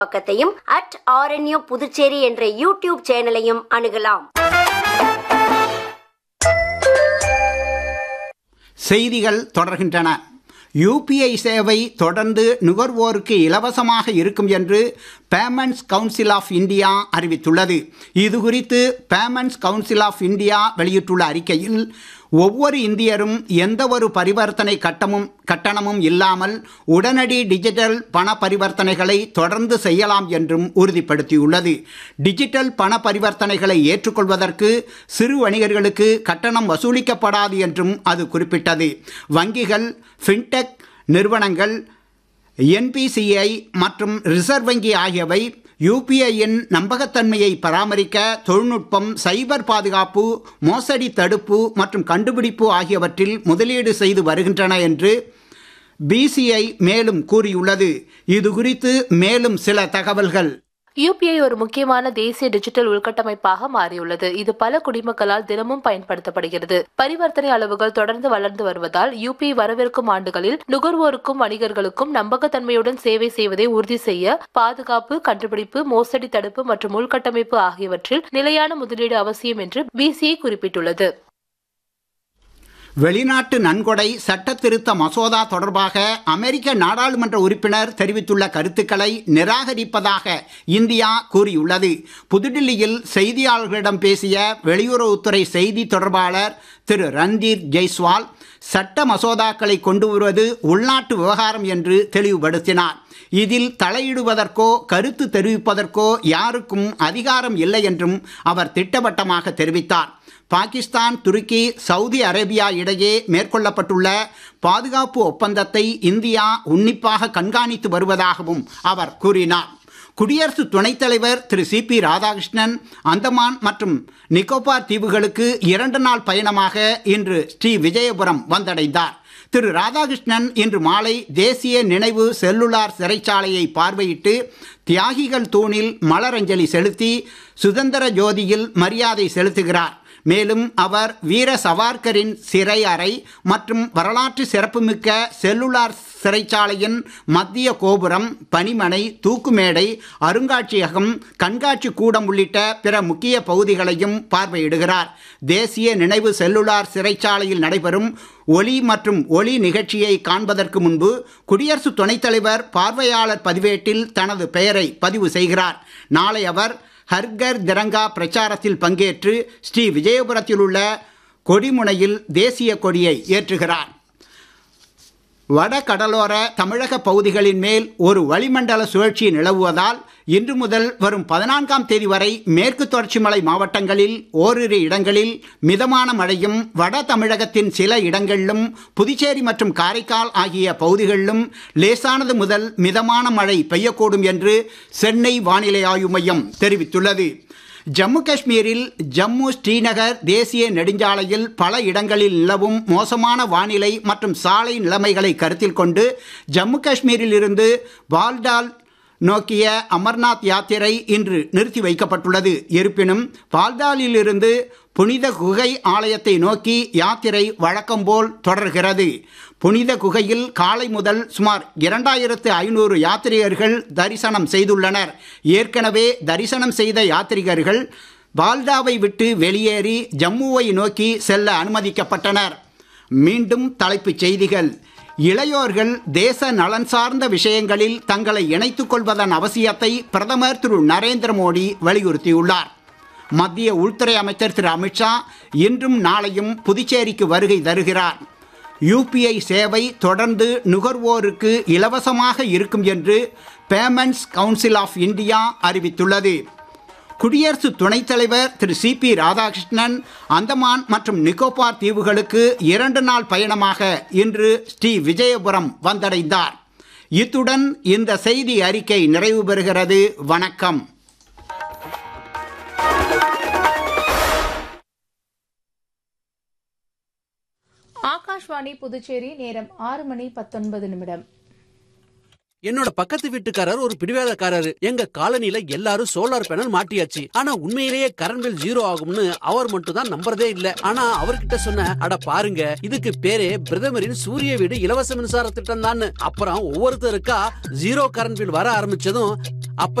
பக்கத்தையும் at RNU Puducherry என்ற YouTube சேனலையும் அணுகலாம் செய்திகள் தொடர்கின்றன யூபிஐ சேவை தொடர்ந்து நுகர்வோருக்கு இலவசமாக இருக்கும் என்று பேமெண்ட்ஸ் கவுன்சில் ஆஃப் இந்தியா அறிவித்துள்ளது இது குறித்து பேமெண்ட்ஸ் கவுன்சில் ஆஃப் இந்தியா வெளியிட்டுள்ள அறிக்கையில் ஒவ்வொரு இந்தியரும் எந்த ஒரு பரிவர்த்தனை கட்டமும் கட்டணமும் இல்லாமல் உடனடி டிஜிட்டல் பண பரிவர்த்தனைகளை தொடர்ந்து செய்யலாம் என்றும் உறுதிப்படுத்தியுள்ளது டிஜிட்டல் பண பரிவர்த்தனைகளை ஏற்றுக்கொள்வதற்கு சிறு வணிகர்களுக்கு கட்டணம் வசூலிக்கப்படாது என்றும் அது குறிப்பிட்டது வங்கிகள் ஃபின்டெக் நிறுவனங்கள் என்பிசிஐ மற்றும் ரிசர்வ் வங்கி ஆகியவை யூபிஐயின் நம்பகத்தன்மையை பராமரிக்க தொழில்நுட்பம் சைபர் பாதுகாப்பு மோசடி தடுப்பு மற்றும் கண்டுபிடிப்பு ஆகியவற்றில் முதலீடு செய்து வருகின்றன என்று பிசிஐ மேலும் கூறியுள்ளது இது குறித்து மேலும் சில தகவல்கள் யுபிஐ ஒரு முக்கியமான தேசிய டிஜிட்டல் உள்கட்டமைப்பாக மாறியுள்ளது இது பல குடிமக்களால் தினமும் பயன்படுத்தப்படுகிறது பரிவர்த்தனை அளவுகள் தொடர்ந்து வளர்ந்து வருவதால் யுபிஐ வரவிருக்கும் ஆண்டுகளில் நுகர்வோருக்கும் வணிகர்களுக்கும் நம்பகத்தன்மையுடன் சேவை செய்வதை உறுதி செய்ய பாதுகாப்பு கண்டுபிடிப்பு மோசடி தடுப்பு மற்றும் உள்கட்டமைப்பு ஆகியவற்றில் நிலையான முதலீடு அவசியம் என்று பிசிஐ குறிப்பிட்டுள்ளது வெளிநாட்டு நன்கொடை சட்ட திருத்த மசோதா தொடர்பாக அமெரிக்க நாடாளுமன்ற உறுப்பினர் தெரிவித்துள்ள கருத்துக்களை நிராகரிப்பதாக இந்தியா கூறியுள்ளது புதுடில்லியில் செய்தியாளர்களிடம் பேசிய வெளியுறவுத்துறை செய்தி தொடர்பாளர் திரு ரந்தீர் ஜெய்ஸ்வால் சட்ட மசோதாக்களை கொண்டு வருவது உள்நாட்டு விவகாரம் என்று தெளிவுபடுத்தினார் இதில் தலையிடுவதற்கோ கருத்து தெரிவிப்பதற்கோ யாருக்கும் அதிகாரம் இல்லை என்றும் அவர் திட்டவட்டமாக தெரிவித்தார் பாகிஸ்தான் துருக்கி சவுதி அரேபியா இடையே மேற்கொள்ளப்பட்டுள்ள பாதுகாப்பு ஒப்பந்தத்தை இந்தியா உன்னிப்பாக கண்காணித்து வருவதாகவும் அவர் கூறினார் குடியரசு துணைத் தலைவர் திரு சி பி ராதாகிருஷ்ணன் அந்தமான் மற்றும் நிக்கோபார் தீவுகளுக்கு இரண்டு நாள் பயணமாக இன்று ஸ்ரீ விஜயபுரம் வந்தடைந்தார் திரு ராதாகிருஷ்ணன் இன்று மாலை தேசிய நினைவு செல்லுலார் சிறைச்சாலையை பார்வையிட்டு தியாகிகள் தூணில் மலரஞ்சலி செலுத்தி சுதந்திர ஜோதியில் மரியாதை செலுத்துகிறார் மேலும் அவர் வீர சவார்கரின் சிறை அறை மற்றும் வரலாற்று சிறப்புமிக்க செல்லுலார் சிறைச்சாலையின் மத்திய கோபுரம் பனிமனை தூக்குமேடை அருங்காட்சியகம் கண்காட்சி கூடம் உள்ளிட்ட பிற முக்கிய பகுதிகளையும் பார்வையிடுகிறார் தேசிய நினைவு செல்லுலார் சிறைச்சாலையில் நடைபெறும் ஒலி மற்றும் ஒளி நிகழ்ச்சியை காண்பதற்கு முன்பு குடியரசு துணைத் தலைவர் பார்வையாளர் பதிவேட்டில் தனது பெயரை பதிவு செய்கிறார் நாளை அவர் ஹர்கர் திரங்கா பிரச்சாரத்தில் பங்கேற்று ஸ்ரீ விஜயபுரத்தில் உள்ள கொடிமுனையில் தேசிய கொடியை ஏற்றுகிறார் வட கடலோர தமிழக பகுதிகளின் மேல் ஒரு வளிமண்டல சுழற்சி நிலவுவதால் இன்று முதல் வரும் பதினான்காம் தேதி வரை மேற்கு தொடர்ச்சி மலை மாவட்டங்களில் ஓரிரு இடங்களில் மிதமான மழையும் வட தமிழகத்தின் சில இடங்களிலும் புதுச்சேரி மற்றும் காரைக்கால் ஆகிய பகுதிகளிலும் லேசானது முதல் மிதமான மழை பெய்யக்கூடும் என்று சென்னை வானிலை ஆய்வு மையம் தெரிவித்துள்ளது ஜம்மு காஷ்மீரில் ஜம்மு ஸ்ரீநகர் தேசிய நெடுஞ்சாலையில் பல இடங்களில் நிலவும் மோசமான வானிலை மற்றும் சாலை நிலைமைகளை கருத்தில் கொண்டு ஜம்மு காஷ்மீரில் இருந்து பால்டால் நோக்கிய அமர்நாத் யாத்திரை இன்று நிறுத்தி வைக்கப்பட்டுள்ளது இருப்பினும் பால்டாலில் இருந்து புனித குகை ஆலயத்தை நோக்கி யாத்திரை வழக்கம்போல் தொடர்கிறது புனித குகையில் காலை முதல் சுமார் இரண்டாயிரத்து ஐநூறு யாத்ரீகர்கள் தரிசனம் செய்துள்ளனர் ஏற்கனவே தரிசனம் செய்த யாத்ரீகர்கள் பால்டாவை விட்டு வெளியேறி ஜம்முவை நோக்கி செல்ல அனுமதிக்கப்பட்டனர் மீண்டும் தலைப்புச் செய்திகள் இளையோர்கள் தேச நலன் சார்ந்த விஷயங்களில் தங்களை இணைத்துக் கொள்வதன் அவசியத்தை பிரதமர் திரு நரேந்திர மோடி வலியுறுத்தியுள்ளார் மத்திய உள்துறை அமைச்சர் திரு அமித்ஷா இன்றும் நாளையும் புதுச்சேரிக்கு வருகை தருகிறார் யூபிஐ சேவை தொடர்ந்து நுகர்வோருக்கு இலவசமாக இருக்கும் என்று பேமெண்ட்ஸ் கவுன்சில் ஆஃப் இந்தியா அறிவித்துள்ளது குடியரசு துணைத் தலைவர் திரு சி பி ராதாகிருஷ்ணன் அந்தமான் மற்றும் நிக்கோபார் தீவுகளுக்கு இரண்டு நாள் பயணமாக இன்று ஸ்ரீ விஜயபுரம் வந்தடைந்தார் இத்துடன் இந்த செய்தி அறிக்கை நிறைவு பெறுகிறது வணக்கம் ஆகாஷ்வாணி புதுச்சேரி நேரம் ஆறு மணி பத்தொன்பது நிமிடம் என்னோட பக்கத்து வீட்டுக்காரர் ஒரு பிடிவாதக்காரரு எங்க காலனில எல்லாரும் சோலார் பேனல் மாட்டியாச்சு ஆனா உண்மையிலேயே கரண்ட் பில் ஜீரோ ஆகும்னு அவர் மட்டும் தான் நம்புறதே இல்ல ஆனா அவர்கிட்ட சொன்ன அட பாருங்க இதுக்கு பேரே பிரதமரின் சூரிய வீடு இலவச மின்சார திட்டம் தான் அப்புறம் ஒவ்வொருத்தருக்கா ஜீரோ கரண்ட் பில் வர ஆரம்பிச்சதும் அப்ப